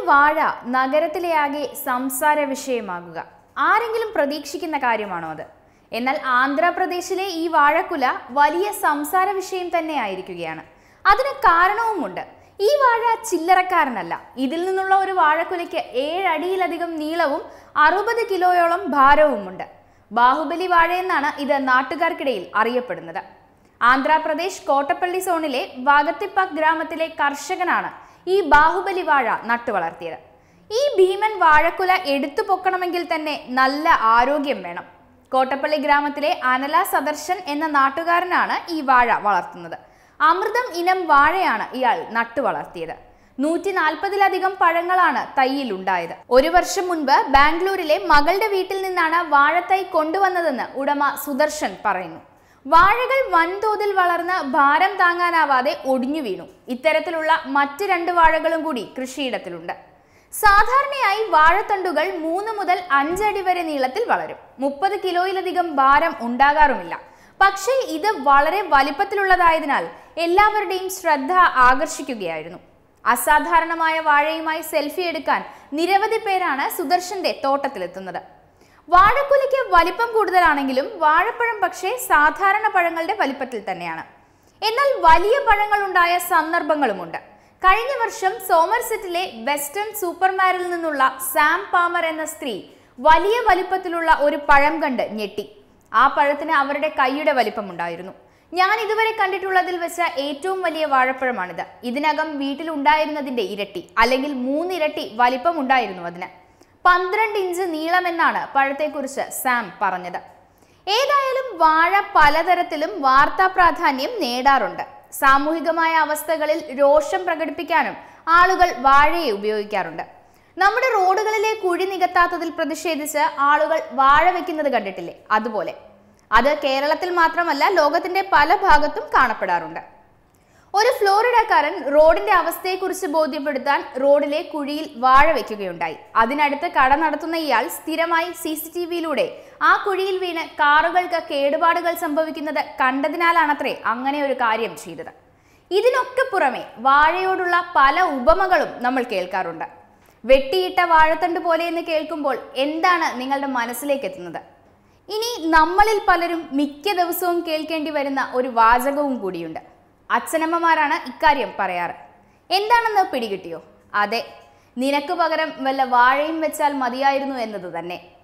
വാഴ നഗരത്തിലെ ആകെ സംസാര വിഷയമാകുക ആരെങ്കിലും പ്രതീക്ഷിക്കുന്ന കാര്യമാണോ അത് എന്നാൽ ആന്ധ്രാപ്രദേശിലെ ഈ വാഴക്കുല വലിയ സംസാര വിഷയം തന്നെ ആയിരിക്കുകയാണ് അതിന് കാരണവുമുണ്ട് ഈ വാഴ ചില്ലറക്കാരനല്ല ഇതിൽ നിന്നുള്ള ഒരു വാഴക്കുലയ്ക്ക് ഏഴടിയിലധികം നീളവും അറുപത് കിലോയോളം ഭാരവുമുണ്ട് ബാഹുബലി വാഴ എന്നാണ് ഇത് നാട്ടുകാർക്കിടയിൽ അറിയപ്പെടുന്നത് ആന്ധ്രാപ്രദേശ് കോട്ടപ്പള്ളി സോണിലെ വാഗത്തിപ്പ ഗ്രാമത്തിലെ കർഷകനാണ് ഈ ബാഹുബലി വാഴ നട്ടുവളർത്തിയത് ഈ ഭീമൻ വാഴക്കുല എടുത്തു പൊക്കണമെങ്കിൽ തന്നെ നല്ല ആരോഗ്യം വേണം കോട്ടപ്പള്ളി ഗ്രാമത്തിലെ അനല സദർശൻ എന്ന നാട്ടുകാരനാണ് ഈ വാഴ വളർത്തുന്നത് അമൃതം ഇനം വാഴയാണ് ഇയാൾ നട്ടു വളർത്തിയത് നൂറ്റി നാൽപ്പതിലധികം പഴങ്ങളാണ് തൈയിൽ ഉണ്ടായത് ഒരു വർഷം മുൻപ് ബാംഗ്ലൂരിലെ മകളുടെ വീട്ടിൽ നിന്നാണ് വാഴത്തൈ കൊണ്ടുവന്നതെന്ന് ഉടമ സുദർശൻ പറയുന്നു വാഴകൾ വൻതോതിൽ വളർന്ന് ഭാരം താങ്ങാനാവാതെ ഒടിഞ്ഞു വീണു ഇത്തരത്തിലുള്ള മറ്റ് രണ്ട് വാഴകളും കൂടി കൃഷിയിടത്തിലുണ്ട് സാധാരണയായി വാഴത്തണ്ടുകൾ മൂന്ന് മുതൽ അഞ്ചടി വരെ നീളത്തിൽ വളരും മുപ്പത് കിലോയിലധികം ഭാരം ഉണ്ടാകാറുമില്ല പക്ഷേ ഇത് വളരെ വലിപ്പത്തിലുള്ളതായതിനാൽ എല്ലാവരുടെയും ശ്രദ്ധ ആകർഷിക്കുകയായിരുന്നു അസാധാരണമായ വാഴയുമായി സെൽഫി എടുക്കാൻ നിരവധി പേരാണ് സുദർശന്റെ തോട്ടത്തിലെത്തുന്നത് വാഴക്കുലയ്ക്ക് വലിപ്പം കൂടുതലാണെങ്കിലും വാഴപ്പഴം പക്ഷേ സാധാരണ പഴങ്ങളുടെ വലിപ്പത്തിൽ തന്നെയാണ് എന്നാൽ വലിയ പഴങ്ങൾ ഉണ്ടായ സന്ദർഭങ്ങളുമുണ്ട് കഴിഞ്ഞ വർഷം സോമർസെറ്റിലെ വെസ്റ്റേൺ സൂപ്പർമാരിൽ നിന്നുള്ള സാം പാമർ എന്ന സ്ത്രീ വലിയ വലിപ്പത്തിലുള്ള ഒരു പഴം കണ്ട് ഞെട്ടി ആ പഴത്തിന് അവരുടെ കൈയുടെ വലിപ്പമുണ്ടായിരുന്നു ഞാൻ ഇതുവരെ കണ്ടിട്ടുള്ളതിൽ വെച്ച ഏറ്റവും വലിയ വാഴപ്പഴമാണിത് ഇതിനകം വീട്ടിലുണ്ടായിരുന്നതിന്റെ ഇരട്ടി അല്ലെങ്കിൽ മൂന്നിരട്ടി വലിപ്പം ഉണ്ടായിരുന്നു അതിന് പന്ത്രണ്ട് ഇഞ്ച് നീളമെന്നാണ് പഴത്തെക്കുറിച്ച് സാം പറഞ്ഞത് ഏതായാലും വാഴ പലതരത്തിലും വാർത്താ പ്രാധാന്യം നേടാറുണ്ട് സാമൂഹികമായ അവസ്ഥകളിൽ രോഷം പ്രകടിപ്പിക്കാനും ആളുകൾ വാഴയെ ഉപയോഗിക്കാറുണ്ട് നമ്മുടെ റോഡുകളിലെ കുഴി നികത്താത്തതിൽ പ്രതിഷേധിച്ച് ആളുകൾ വാഴ വെക്കുന്നത് കണ്ടിട്ടില്ലേ അതുപോലെ അത് കേരളത്തിൽ മാത്രമല്ല ലോകത്തിന്റെ പല ഭാഗത്തും കാണപ്പെടാറുണ്ട് ഒരു ഫ്ലോറിഡക്കാരൻ റോഡിന്റെ അവസ്ഥയെക്കുറിച്ച് ബോധ്യപ്പെടുത്താൻ റോഡിലെ കുഴിയിൽ വാഴ വെക്കുകയുണ്ടായി അതിനടുത്ത് കട നടത്തുന്ന ഇയാൾ സ്ഥിരമായി സി സി ടി വിയിലൂടെ ആ കുഴിയിൽ വീണ് കാറുകൾക്ക് കേടുപാടുകൾ സംഭവിക്കുന്നത് കണ്ടതിനാലാണത്രേ അങ്ങനെ ഒരു കാര്യം ചെയ്തത് ഇതിനൊക്കെ പുറമെ വാഴയോടുള്ള പല ഉപമകളും നമ്മൾ കേൾക്കാറുണ്ട് വെട്ടിയിട്ട വാഴത്തണ്ട് പോലെ എന്ന് കേൾക്കുമ്പോൾ എന്താണ് നിങ്ങളുടെ മനസ്സിലേക്ക് എത്തുന്നത് ഇനി നമ്മളിൽ പലരും മിക്ക ദിവസവും കേൾക്കേണ്ടി വരുന്ന ഒരു വാചകവും കൂടിയുണ്ട് അച്ഛനമ്മമാരാണ് ഇക്കാര്യം പറയാറ് എന്താണെന്ന് പിടികിട്ടിയോ അതെ നിനക്ക് പകരം വല്ല വാഴയും വെച്ചാൽ മതിയായിരുന്നു എന്നത് തന്നെ